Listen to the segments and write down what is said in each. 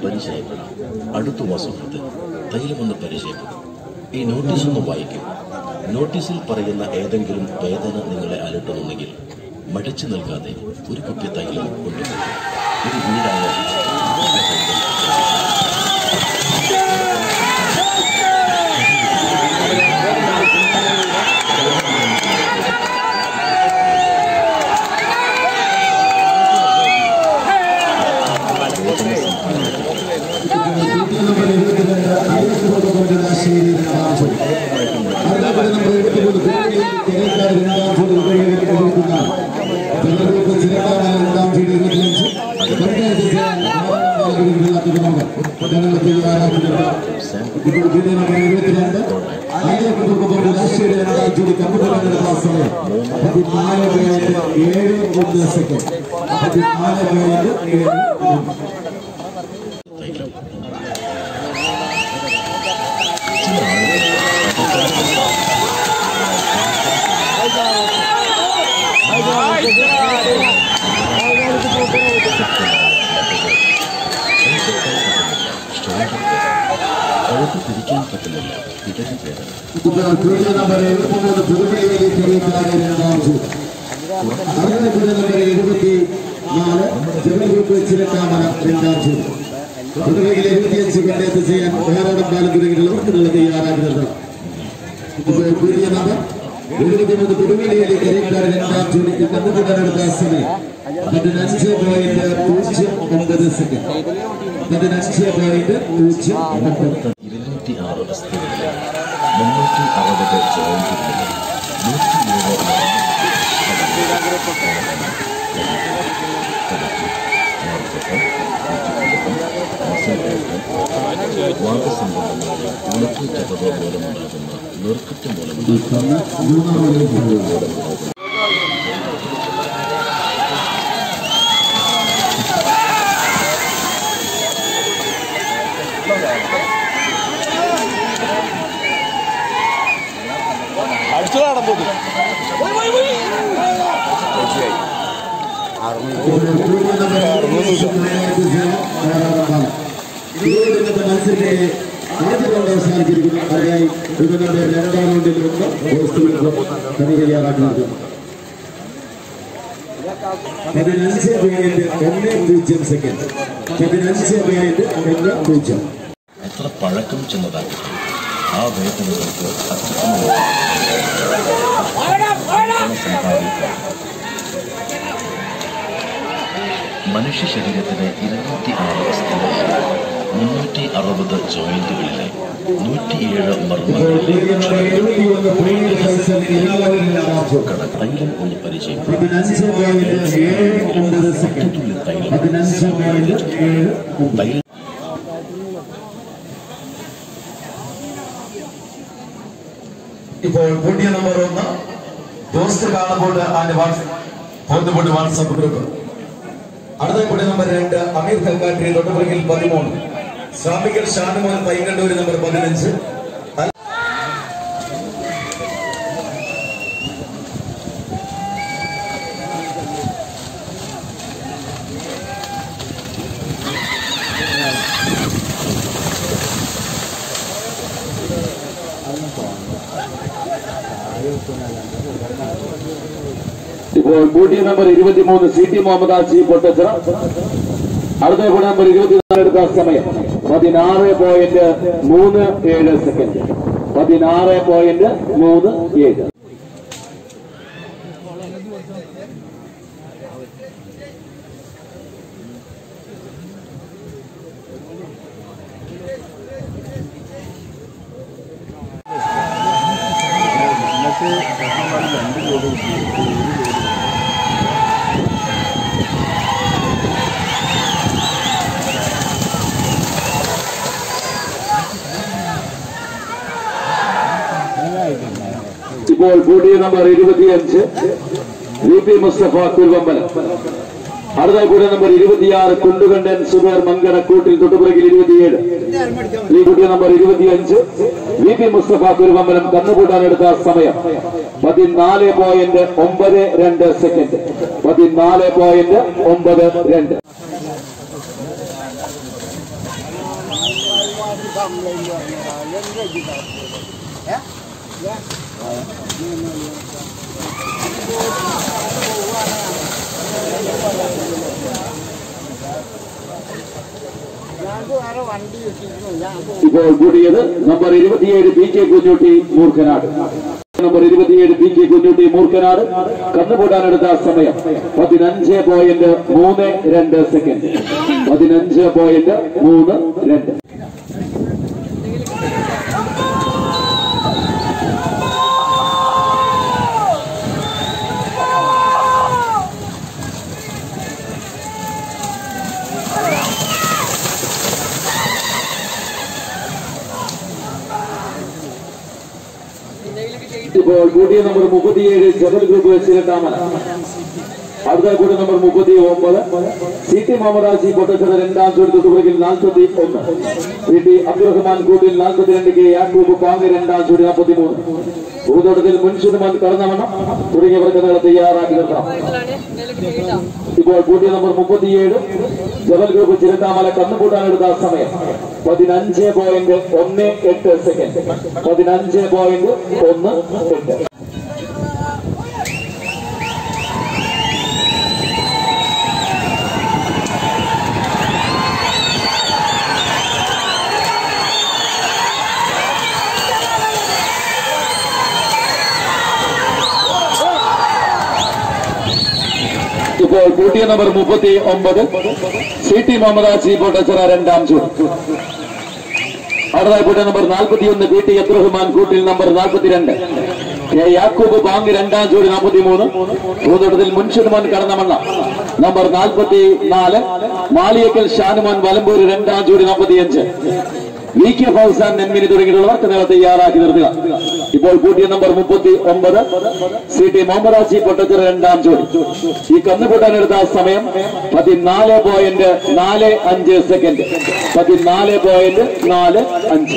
പരിചയപ്പെടാം അടുത്തു വാ സുഹൃത്ത് തൈലമൊന്ന് പരിചയപ്പെടും ഈ നോട്ടീസ് ഒന്ന് വായിക്കും നോട്ടീസിൽ പറയുന്ന ഏതെങ്കിലും വേദന നിങ്ങളെ അലട്ടുന്നുണ്ടെങ്കിൽ മടിച്ചു നിൽക്കാതെ ഒരു കുപ്പി തൈലം കൊണ്ടുപോകും ഒരു വീടായ തൈലം ചില ആളുകൾ കഴുത്ത് പിടിക്കാൻ പറ്റുന്നില്ല ഇടത് വേദന നമ്പർ എഴുപത്തിമൂന്ന് പുതുമണിയിലേക്ക് അറിയിക്കാതെ രണ്ടാം സൂചി അറുപത് നമ്പർ എഴുപത്തി നാല് ജബൽപൂർ ചിരട്ടാമല രണ്ടാം സൂചി പുതുമണിയിൽ എഴുപത്തിയഞ്ച് കണ്ടേത്ത് ചെയ്യാൻ ധാരാളം കാലം തുടങ്ങിയിട്ടുള്ള വർക്കുകൾ തയ്യാറാക്കുന്നത് ഇപ്പോൾ പുതിയ നമ്പർ എഴുപത്തിമൂന്ന് പുതുമണിയിലേക്ക് അറിയിക്കാതെ രണ്ടാം ജോലിക്ക് കണ്ടുപിടിക്കാനെടുത്ത സമയം പതിനഞ്ച് പോയിന്റ് പൂജ്യം ഒമ്പത് സെക്കൻഡ് പതിനഞ്ച് പോയിന്റ് പൂജ്യം ഒമ്പത് ഇരുന്നൂറ്റി ആറ് വസ്തുക്കളിലെ മുന്നൂറ്റി അറുപത് ജോയിന്റുകളിലെ നൂറ്റിയേഴ് വാദസംബന്ധമായ ഉണക്കി ചതവ് മൂലമുണ്ടാകുന്ന നിർക്കറ്റ് മൂലമുണ്ടാകുന്ന മത്സരത്തെ ആദ്യ റൗണ്ട് അവസാനിച്ചിരിക്കുന്നു അതിനായി ഇതിന്റെ രണ്ടാം റൗണ്ടിൽ നിന്ന് പോസ്റ്റുകൾക്ക് കണി തയ്യാറാക്കുന്നത് പതിനഞ്ച് പോയിന്റ് ഒന്ന് പൂജ്യം സെക്കൻഡ് പതിനഞ്ച് പോയിന്റ് ഒന്ന് പൂജ്യം എത്ര പഴക്കം ചെന്നതാകട്ടെ ആ വേദനകൾക്ക് അത്യുത്തമമായ സമ്പാദിക്കാം മനുഷ്യ ശരീരത്തിലെ ഇരുന്നൂറ്റി ആറ് വസ്തുക്കളിലെ മുന്നൂറ്റി അറുപത് ജോയിന്റുകളിലെ നൂറ്റിയേഴ് മർമ്മങ്ങളിലെ കട തൈലം ഒന്ന് പരിചയപ്പെടും പതിനഞ്ച് പോയിന്റ് ഏഴ് ഒമ്പത് സെക്കൻഡ് തുള്ളി തൈലം പതിനഞ്ച് പോയിന്റ് ഏഴ് ഒമ്പത് തൈലം ഇപ്പോൾ പുതിയ നമ്പർ ഒന്ന് ദോസ്ത് കാണുമ്പോൾ ആൻഡ് വാട്സ്ആപ്പ് പോത്തുപൊട്ട് വാട്സ്ആപ്പ് ഗ്രൂപ്പ് അടുത്ത പുതിയ നമ്പർ രണ്ട് അമീർ കൽക്കാട്ടി തൊട്ടുപുറകിൽ പതിമൂന്ന് സ്വാമികൽ ഷാനുമോൻ പൈകണ്ടൂർ നമ്പർ പതിനഞ്ച് ഇപ്പോൾ ബൂട്ടി നമ്പർ ഇരുപത്തിമൂന്ന് സി ടി മുഹമ്മദ് ആസി പൊട്ടച്ചിറ അടുത്ത കൂടെ നമ്പർ ഇരുപത്തിനാല് എടുത്ത സമയം പതിനാറ് പോയിന്റ് മൂന്ന് ഏഴ് സെക്കൻഡ് പതിനാറ് പോയിന്റ് മൂന്ന് ഏഴ് ഇപ്പോൾ കൂടിയ നമ്പർ ഇരുപത്തിയഞ്ച് വി പി മുസ്തഫ കുൽവമ്പലം അടുത്ത കൂടിയ നമ്പർ ഇരുപത്തിയാറ് കുണ്ടുകണ്ടൻ സുബേർ മങ്കട കൂട്ടിൽ തൊട്ടുപുറകിൽ ഇരുപത്തിയേഴ് ഈ കൂട്ടിയ നമ്പർ ഇരുപത്തിയഞ്ച് വി പി മുസ്തഫ കുൽവമ്പലം കന്നുകൂട്ടാനെടുത്ത സമയം പതിനാല് പോയിന്റ് ഒമ്പത് രണ്ട് സെക്കൻഡ് പതിനാല് പോയിന്റ് ഒമ്പത് രണ്ട് കംപ്ലൈന്റ് പറഞ്ഞു ഏ ഞങ്ങൾക്ക് വേറെ വണ്ടി കിട്ടിയിരുന്നു ഞാൻ ഇപ്പോൾ കൂടിയത് നമ്പർ ഇരുപത്തിയേഴ് P K Kunjutty Moorkanad number ഇരുപത്തിയേഴ് പി കെ കുഞ്ഞുട്ടി മൂർഖനാട് കന്നുകൂടാനെടുത്ത സമയം പതിനഞ്ച് പോയിന്റ് മൂന്ന് രണ്ട് സെക്കൻഡ് പതിനഞ്ച് പോയിന്റ് മൂന്ന് രണ്ട് ഇപ്പോൾ കൂടിയ നമ്പർ മുപ്പത്തിയേഴ് ജബൽ ഗ്രൂപ്പ് ചിരട്ടാമല അടുത്ത കൂടി നമ്പർ മുപ്പത്തി ഒമ്പത് സി ടി മുഹമ്മദാജി പൊട്ടച്ചത് രണ്ടാം ചോദ്യ തുറകിൽ നാൽപ്പത്തി ഒന്ന് സി ടി അബ്ദുറഹ്മാൻ കൂട്ടിൽ നാൽപ്പത്തിരണ്ട് കെ യാക്കൂബ് പാങ്ങ് രണ്ടാം ചോദ്യ നാൽപ്പത്തി മൂന്ന് ഭൂതോട്ടത്തിൽ മുൻഷുമാൻ കടന്നവണ്ണം തുടങ്ങിയവർക്ക് നിങ്ങൾ തയ്യാറാക്കി നിർത്തണം ഇപ്പോൾ കൂട്ടിയ നമ്പർ മുപ്പത്തിയേഴ് ജബൽ ഗ്രൂപ്പ് ചിരട്ടാമല കന്നുകൂട്ടാനെടുത്ത സമയം പതിനഞ്ച് പോയിന്റ് ഒന്ന് എട്ട് സെക്കൻഡ് പതിനഞ്ച് പോയിന്റ് ഒന്ന് എട്ട് ഇപ്പോൾ കൂട്ടിയ നമ്പർ മുപ്പത്തി ഒമ്പത് സി ടി മുഹമ്മദാജി പൊട്ടച്ചിറ രണ്ടാം ചൂട് അടുത്തതായി കൂട്ടിയ നമ്പർ നാൽപ്പത്തിയൊന്ന് പി ടി അബ്ദുറഹ്മാൻ കൂട്ടിൽ നമ്പർ നാൽപ്പത്തിരണ്ട് കെ യാക്കൂബ് ബാങ്ക് രണ്ടാം ജോഡി നാൽപ്പത്തി മൂന്ന് പൂന്തോട്ടത്തിൽ മുൻഷിദ്മാൻ കടന്നമണ്ണ നമ്പർ നാൽപ്പത്തി നാല് മാളിയക്കൽ ഷാനുമാൻ വലമ്പൂര് രണ്ടാം ജോഡി നാൽപ്പത്തിയഞ്ച് വി കെ ഫൗസാൻ നെന്മിനി തുടങ്ങിയിട്ടുള്ളവർക്ക് നിങ്ങൾ തയ്യാറാക്കി നിർത്തുക ഇപ്പോൾ കൂട്ടിയ നമ്പർ മുപ്പത്തി ഒമ്പത് സി ടി മുഹമ്മദാജി പൊട്ടച്ചിറ രണ്ടാം ജോഡി ഈ കന്നുകൂട്ടാനെടുത്ത സമയം പതിനാല് പോയിന്റ് നാല് അഞ്ച് സെക്കൻഡ് പതിനാല് പോയിന്റ് നാല് അഞ്ച്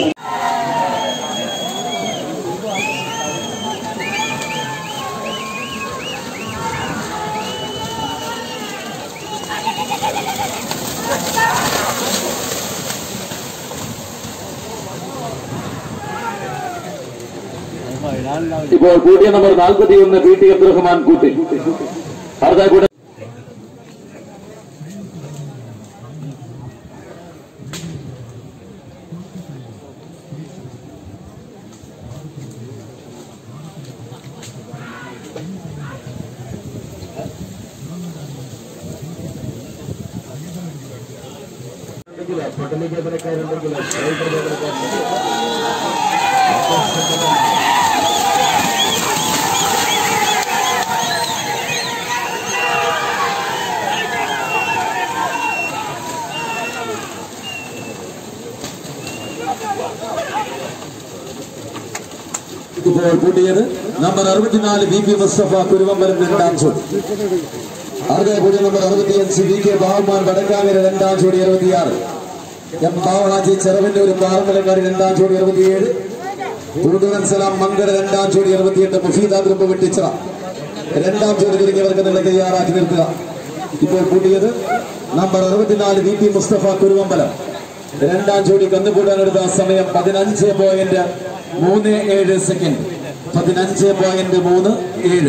ഇപ്പോൾ കൂട്ടിയ നമ്പർ നാൽപ്പത്തി ഒന്ന് പി ടി അബ്ദുറഹ്മാൻ കൂട്ടി അടുത്ത കൂട്ട ഇപ്പോൾ കൂട്ടിയത് നമ്പർ അറുപത്തിനാല് ബി പി മുസ്തഫ കുരുവമ്പലം രണ്ടാം ചോടി അടുത്ത കൂടിയ നമ്പർ അറുപത്തിയഞ്ച് വി കെ ബാബുമാൻ വടക്കാങ്ങര രണ്ടാം ചോടി അറുപത്തിയാറ് എം ബാവളാജി ചെറവന്നൂർ പാറമലക്കാട് രണ്ടാം ചോടി അറുപത്തിയേഴ് പൂതുവൻ സലാം മങ്കട രണ്ടാം ചോടി അറുപത്തിയെട്ട് മുഫീദ ഗ്രൂപ്പ് വെട്ടിച്ചിറ രണ്ടാം ചോടി തുടങ്ങിയവർക്ക് നിങ്ങൾ തയ്യാറാക്കി നിർത്തുക ഇപ്പോൾ കൂട്ടിയത് നമ്പർ അറുപത്തിനാല് വി പി മുസ്തഫ കുരുവമ്പലം രണ്ടാം ജോഡി കന്നുകൂടാനെടുത്ത സമയം പതിനഞ്ച് പോയിന്റ് മൂന്ന് ഏഴ് സെക്കൻഡ് പതിനഞ്ച് പോയിന്റ് മൂന്ന് ഏഴ്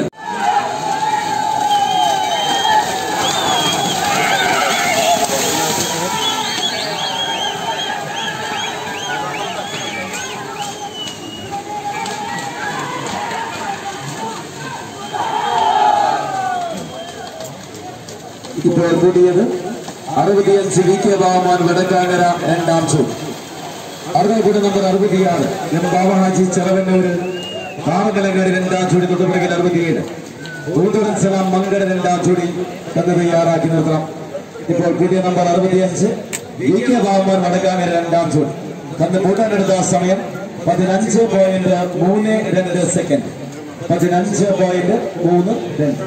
ഇപ്പോൾ കൂടിയത് അറുപത്തിയഞ്ച് വി കെ ബാബുമാൻ വടക്കാങ്ങര രണ്ടാം ചോദ്യം അടുത്ത കൂടി നമ്പർ അറുപത്തിയാറ് എം ബാബഹാജി ചെലവന്നൂര് പാറമലങ്ങാട് രണ്ടാം ചൂടി തൊട്ടുപിറകിൽ അറുപത്തിയേഴ് പൂന്തുടൻ സലാം മങ്കട രണ്ടാം ചൂടി കന്ന് തയ്യാറാക്കി നിർത്തണം ഇപ്പോൾ കൂടിയ നമ്പർ അറുപത്തിയഞ്ച് വി കെ ബാബുമാൻ വടക്കാങ്ങര രണ്ടാം ചൂടി കന്ന് കൂട്ടാനെടുത്ത സമയം പതിനഞ്ച് പോയിന്റ് മൂന്ന് രണ്ട് സെക്കൻഡ് പതിനഞ്ച് പോയിന്റ് മൂന്ന് രണ്ട്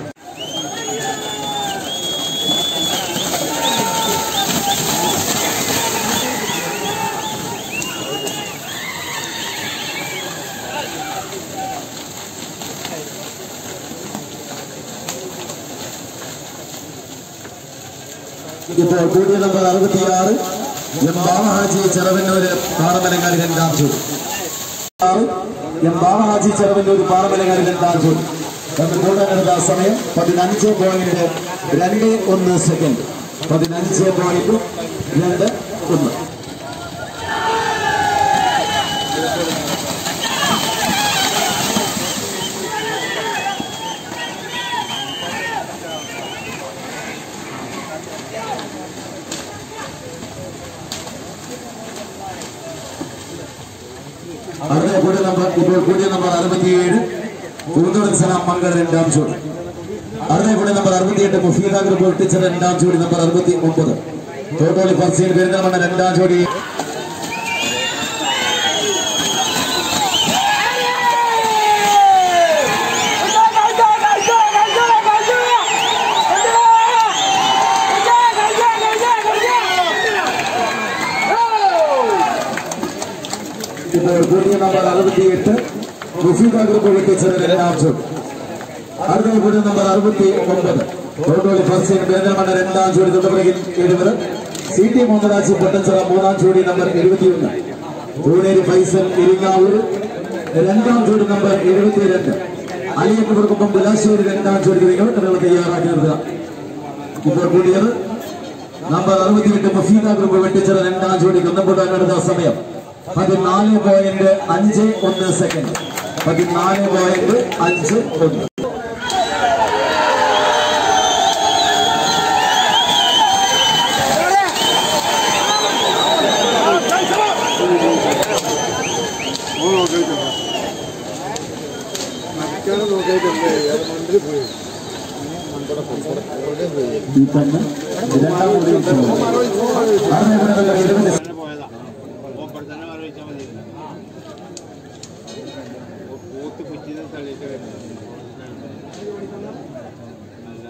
ഇപ്പോൾ കൂടിയ നമ്പർ അറുപത്തിയാറ് എം ബാബഹാജി ചെറവന്നൂര് പാറമലങ്ങാടി രണ്ടാം ചോദ്യം ആറ് എം ബാബഹാജി ചെറവന്നൂര് പാറമലങ്ങാടി രണ്ടാം ചോദ്യം അത് കൂടാനെടുത്ത സമയം പതിനഞ്ച് പോയിന്റ് രണ്ട് ഒന്ന് സെക്കൻഡ് പതിനഞ്ച് പോയിന്റ് രണ്ട് ഒന്ന് അടുത്ത കൂടിയ നമ്പർ ഇപ്പോൾ കൂടിയ നമ്പർ അറുപത്തിയേഴ് പൂന്തോടൻ സലാം മംഗൾ രണ്ടാം ചോടി അടുത്ത കൂടിയ നമ്പർ അറുപത്തിയെട്ട് മുഫീദ ഗ്രൂപ്പ് ഒട്ടിച്ച രണ്ടാം ജോഡി നമ്പർ അറുപത്തി ഒമ്പത് തോട്ടോളി ഫർസീൻ പെരുന്തൽമണ്ണ രണ്ടാം ജോഡി ഇപ്പോൾ കൂടിയ നമ്പർ അറുപത്തിയെട്ട് മുഫീദ ഗ്രൂപ്പ് ഒട്ടിച്ച രണ്ടാം ജോഡി അടുത്ത കൂടിയ നമ്പർ അറുപത്തി ഒമ്പത് തോട്ടോളി ഫർസീൻ പെരുന്തൽമണ്ണ രണ്ടാം ജോഡി തൊട്ടുപിറകിൽ എഴുപത് സി ടി മുഹമ്മദാജി പൊട്ടച്ചിറ മൂന്നാം ജോഡി നമ്പർ എഴുപത്തിയൊന്ന് പൂനേരി ഫൈസൽ ഇരിങ്ങാവൂർ രണ്ടാം ജോഡി നമ്പർ എഴുപത്തിരണ്ട് അലിയക്കുപുറക്കൊപ്പം ബുലാശ്ശേരി രണ്ടാം ജോഡി നിങ്ങൾ നിങ്ങൾ തയ്യാറാക്കി നിർത്തുക ഇപ്പോൾ കൂടിയത് നമ്പർ അറുപത്തിയെട്ട് മഫീദ ഗ്രൂപ്പ് വെട്ടിച്ചിറ രണ്ടാം ജോഡി കന്നപ്പൊട്ടാനെടുത്ത സമയം പതിനാല് പോയിന്റ് അഞ്ച് ഒന്ന് സെക്കൻഡ് പതിനാല് പോയിന്റ് അഞ്ച് ഒന്ന് മറ്റൊരു നോക്കിയിട്ടുണ്ട് അത് മന്ത്രി പോയി ഈ കണ്ണ് രണ്ടാം മുറിയിൽ പോകുന്നു. ആറ് ഇവിടെ ഇരുപത് പോയതാ ഓപ്പർ തന്നെ അറിയിച്ചാൽ മതി പൂത്ത് കുറ്റിന്ന് തള്ളിയിട്ട് വരുന്നത് നല്ല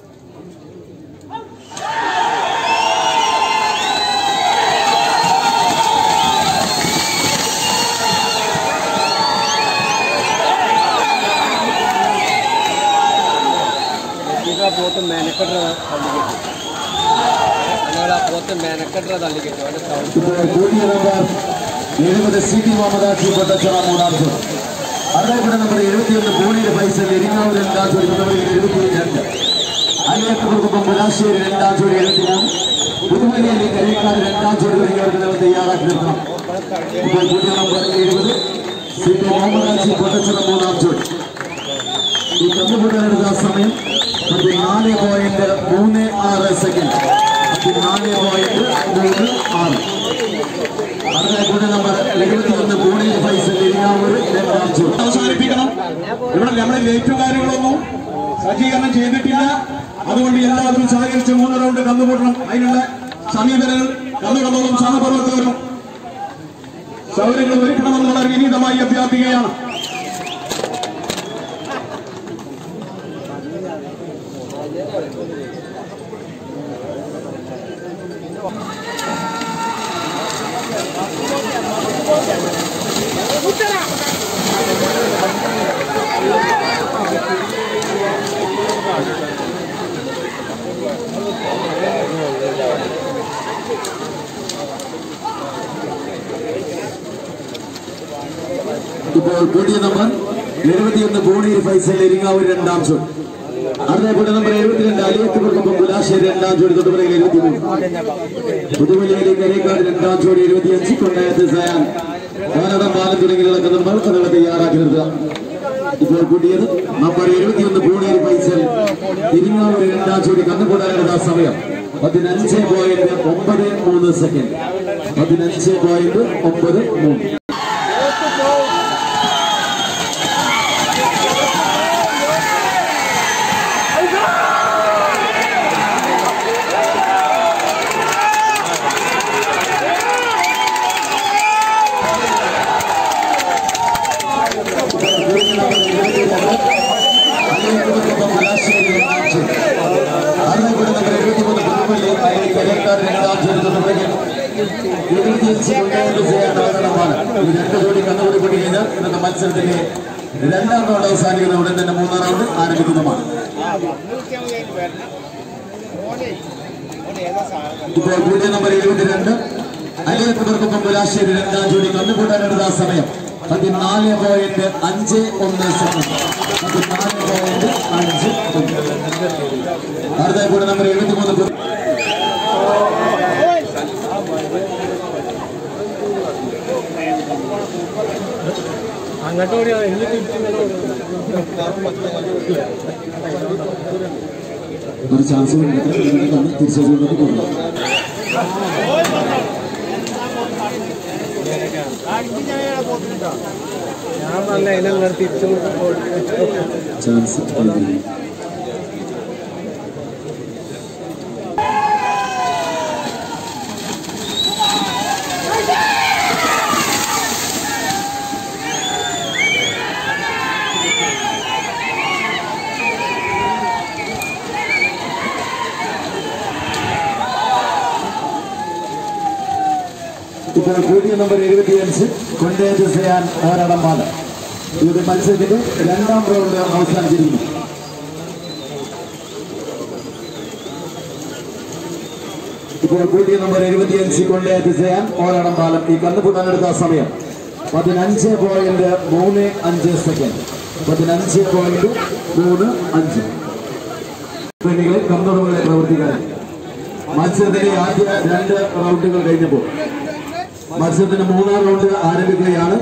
ആ പോത്ത് മെനക്കെട്ട തള്ളിക്കിട്ടു ഞങ്ങൾ ആ പോത്ത് മെനക്കെട്ട തള്ളിക്കിട്ടു അവൻ്റെ സൗണ്ട് ഇപ്പോൾ കൂടിയ നമ്പർ എഴുപത് സി ടി മുഹമ്മദാജി പൊട്ടച്ചിറ മൂന്നാം ചോദ്യം അതേപോലെ നമ്പർ എഴുപത്തിയൊന്ന് പൂണിയിൽ ഫൈസൽ എരിങ്ങാവൂർ രണ്ടാം ചോദ്യം തൊട്ടുപിറകിൽ എഴുപത്തിരണ്ട് അലിയക്കുറുപ്പം പുലാശ്ശേരി രണ്ടാം ചോദ്യം എഴുപത്തിമൂന്ന് പുതുമലയിലെ കരേക്കാട് രണ്ടാം ചോദ്യം തുടങ്ങിയവർക്ക് നിങ്ങൾ തയ്യാറാക്കി നിർത്തണം ഇപ്പോൾ കൂടിയ നമ്പർ എഴുപത് സി ടി മുഹമ്മദാജി പൊട്ടച്ചിറ മൂന്നാം ചോദ്യം ഈ കന്നുകൂട്ടാനെടുത്ത സമയം പതിനാല് പോയിന്റ് മൂന്ന് ആറ് സെക്കൻഡ് പതിനാല് പോയിന്റ് മൂന്ന് ആറ് അതിനെ കൂടെ നമ്പർ എഴുപത്തിയൊന്ന് പൂണയിൽ ഫൈസൽ ഇരിങ്ങാവൂർ രണ്ടാം ചോദ്യം അവസാനിപ്പിക്കണം ഇവിടെ നമ്മുടെ ലേറ്റും കാര്യങ്ങളൊന്നും സജ്ജീകരണം ചെയ്തിട്ടില്ല അതുകൊണ്ട് എല്ലാവരും സഹകരിച്ച് മൂന്ന് റൗണ്ട് കന്നുകൂട്ടണം അതിനുള്ള സമീപനങ്ങൾ കന്നുകള്ളവും സഹപ്രവർത്തകരും സൗകര്യങ്ങൾ ഒരുക്കണമെന്ന് വളരെ വിനീതമായി അഭ്യർത്ഥിക്കുകയാണ് ഇപ്പോൾ പുതിയ നമ്പർ എഴുപത്തിയൊന്ന് പൂണിയിൽ ഫൈസൽ ഇരിങ്ങാവൂർ രണ്ടാം ചോദ്യം അതേപോലെ നമ്പർ എഴുപത്തിരണ്ട് അലിയത്തുപുറക്കൊപ്പം പുലാശ്ശേരി രണ്ടാം ജോഡി തൊട്ടുപിറകിൽ എഴുപത്തിമൂന്ന് പുതുമലയിലെ കരേക്കാട് രണ്ടാം ജോഡി എഴുപത്തിയഞ്ച് കൊണ്ടായത്ത് സയാൻ കാനഡ പാലം തുടങ്ങിയുള്ള കന്നുകൾ കന്നുകൾ തയ്യാറാക്കി നിർത്തുക ഇപ്പോൾ കൂട്ടിയത് നമ്പർ എഴുപത്തിയൊന്ന് പൂണിയിൽ ഫൈസൽ ഇരിങ്ങാവൂർ രണ്ടാം ജോഡി കന്നുകൂടാനുള്ള സമയം പതിനഞ്ച് പോയിന്റ് ഒമ്പത് മൂന്ന് സെക്കൻഡ് പതിനഞ്ച് പോയിന്റ് ഒമ്പത് മൂന്ന് മത്സരത്തിന്റെ രണ്ടാം റൗണ്ട് അവസാനിക്കുന്ന ഉടൻ തന്നെ മൂന്നാം റൗണ്ട് ആരംഭിക്കുന്നതാണ് ഇപ്പോൾ കൂടിയ നമ്പർ എഴുപത്തിരണ്ട് അലിയക്കുവർക്കൊപ്പം പുലാശ്ശേരി രണ്ടാം ജോഡി കന്നുകൂട്ടാനെടുത്ത സമയം പതിനാല് പോയിന്റ് അഞ്ച് ഒന്ന് സെക്കൻഡ് പതിനാല് പോയിന്റ് അഞ്ച് ഒന്ന് അടുത്ത കൂടെ നമ്പർ എഴുപത്തിമൂന്ന് അങ്ങോട്ട് ഓടിയാ എന്ത് തിരിച്ചു ഒരു ചാൻസ് തിരിച്ചറിയുന്നത് കൊണ്ടുപോകും ഞാൻ പറഞ്ഞ അതിനങ്ങോട്ട് തിരിച്ചു ചാൻസ് ഇപ്പോൾ കൂടിയ നമ്പർ എഴുപത്തിയഞ്ച് കൊണ്ടേജ് ചെയ്യാൻ ഒരടമാണ് ഇത് മത്സരത്തിന്റെ രണ്ടാം റൗണ്ട് അവസാനിച്ചിരിക്കുന്നു ഇപ്പോൾ കൂടിയ നമ്പർ എഴുപത്തിയഞ്ച് കൊണ്ടേജ് ചെയ്യാൻ ഒരടം പാലം ഈ കന്നുപൂട്ടാനെടുത്ത സമയം പതിനഞ്ച് പോയിന്റ് മൂന്ന് അഞ്ച് സെക്കൻഡ് പതിനഞ്ച് പോയിന്റ് മൂന്ന് അഞ്ച് പെണ്ണുകളെ കന്നുറവുകളെ പ്രവർത്തിക്കാൻ മത്സരത്തിലെ ആദ്യ രണ്ട് റൗണ്ടുകൾ കഴിഞ്ഞപ്പോൾ മത്സരത്തിന്റെ മൂന്നാം റൗണ്ട് ആരംഭിക്കുകയാണ്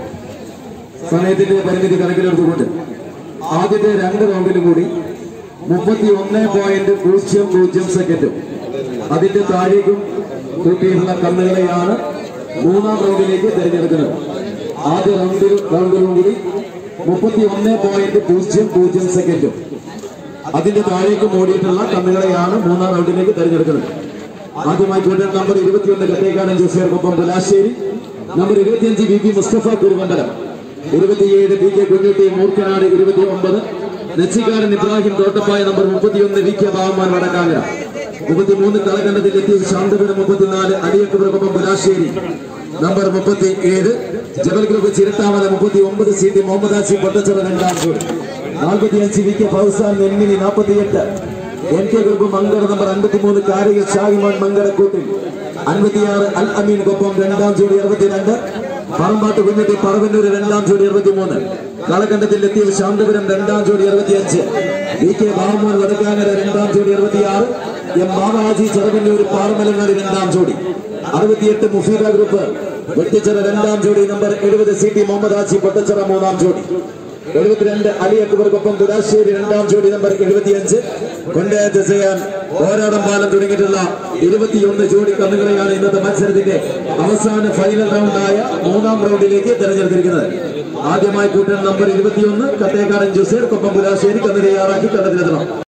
സമയത്തിന്റെ പരിമിതി കണക്കിലെടുത്തുകൊണ്ട് ആദ്യത്തെ രണ്ട് റൗണ്ടിലും കൂടി മുപ്പത്തി ഒന്ന് പോയിന്റ് പൂജ്യം പൂജ്യം സെക്കൻഡും അതിന്റെ താഴേക്കും കൂട്ടിയിട്ടുള്ള കന്നുകളെയാണ് മൂന്നാം റൗണ്ടിലേക്ക് തിരഞ്ഞെടുക്കുന്നത് ആദ്യ റൗണ്ടിൽ റൗണ്ടിലും കൂടി മുപ്പത്തി ഒന്ന് പോയിന്റ് പൂജ്യം പൂജ്യം സെക്കൻഡും അതിന്റെ താഴേക്കും ഓടിയിട്ടുള്ള കന്നുകളെയാണ് മൂന്നാം റൗണ്ടിലേക്ക് തിരഞ്ഞെടുക്കുന്നത് ആദ്യമായി കൂട്ടൻ നമ്പർ ഇരുപത്തിയൊന്ന് കത്തേക്കാടൻ ജോസിയർക്കൊപ്പം പുലാശ്ശേരി നമ്പർ ഇരുപത്തിയഞ്ച് വി പി മുസ്തഫ കുറുമണ്ഡലം ഇരുപത്തിയേഴ് പി കെ കുഞ്ഞുട്ടി മൂർക്കനാട് ഇരുപത്തി ഒമ്പത് നെച്ചിക്കാരൻ ഇബ്രാഹിം തോട്ടപ്പായ നമ്പർ മുപ്പത്തിയൊന്ന് വി കെ ബാബുമാൻ വടക്കാങ്ങര മുപ്പത്തിമൂന്ന് കളകണ്ടത്തിൽ എത്തിയ ശാന്തപുരം മുപ്പത്തിനാല് അലിയക്കുപുറക്കൊപ്പം പുലാശ്ശേരി നമ്പർ മുപ്പത്തി ഏഴ് ജബൽ ഗ്രൂപ്പ് ചിരട്ടാമല മുപ്പത്തി ഒമ്പത് സി ടി മുഹമ്മദ് ആസി പൊട്ടച്ചറ രണ്ടാം ജോഡി നാൽപ്പത്തിയഞ്ച് വി കെ ഫൗസാൻ നെന്മിനി നാൽപ്പത്തിയെട്ട് N K group Mankada number അൻപത്തിമൂന്ന് കാരിക ഷാഹിമാൻ മങ്കടക്കൂട്ടിൽ അൻപത്തിയാറ് അൽ അമീൻ കൊപ്പം രണ്ടാം ജോഡി അറുപത്തിരണ്ട് പറമ്പാട്ട് കുഞ്ഞിട്ടി പറവന്നൂർ രണ്ടാം ജോഡി അറുപത്തിമൂന്ന് കളക്കണ്ടത്തിൽ എത്തിയ ശാന്തപുരം രണ്ടാം ജോഡി അറുപത്തിയഞ്ച് വി കെ ബാബുമോൻ വടക്കാങ്ങര രണ്ടാം ജോഡി അറുപത്തിയാറ് എം ബാബാജി ചെറുവന്നൂർ പാറമലങ്ങാടി രണ്ടാം ജോഡി അറുപത്തിയെട്ട് മുഫീദ ഗ്രൂപ്പ് വെട്ടിച്ചിറ രണ്ടാം ജോഡി നമ്പർ എഴുപത് സി ടി മുഹമ്മദ് ആജി പൊട്ടച്ചിറ മൂന്നാം ജോഡി എഴുപത്തിരണ്ട് അലി അക്ബർക്കൊപ്പം തുലാശ്ശേരി രണ്ടാം ജോഡി നമ്പർ എഴുപത്തിയഞ്ച് കൊണ്ടയത്ത് ചെയ്യാൻ പോരാടം പാലം തുടങ്ങിയിട്ടുള്ള ഇരുപത്തിയൊന്ന് ജോഡി കന്നുകളെയാണ് ഇന്നത്തെ മത്സരത്തിന്റെ അവസാന ഫൈനൽ റൗണ്ടായ മൂന്നാം റൗണ്ടിലേക്ക് തെരഞ്ഞെടുത്തിരിക്കുന്നത് ആദ്യമായി കൂട്ടൻ നമ്പർ ഇരുപത്തിയൊന്ന് കത്തേക്കാടൻ ജുസേർ കൊപ്പം പുലാശ്ശേരി കന്ന് തയ്യാറാക്കി കണ്ടത്തിലെത്തണം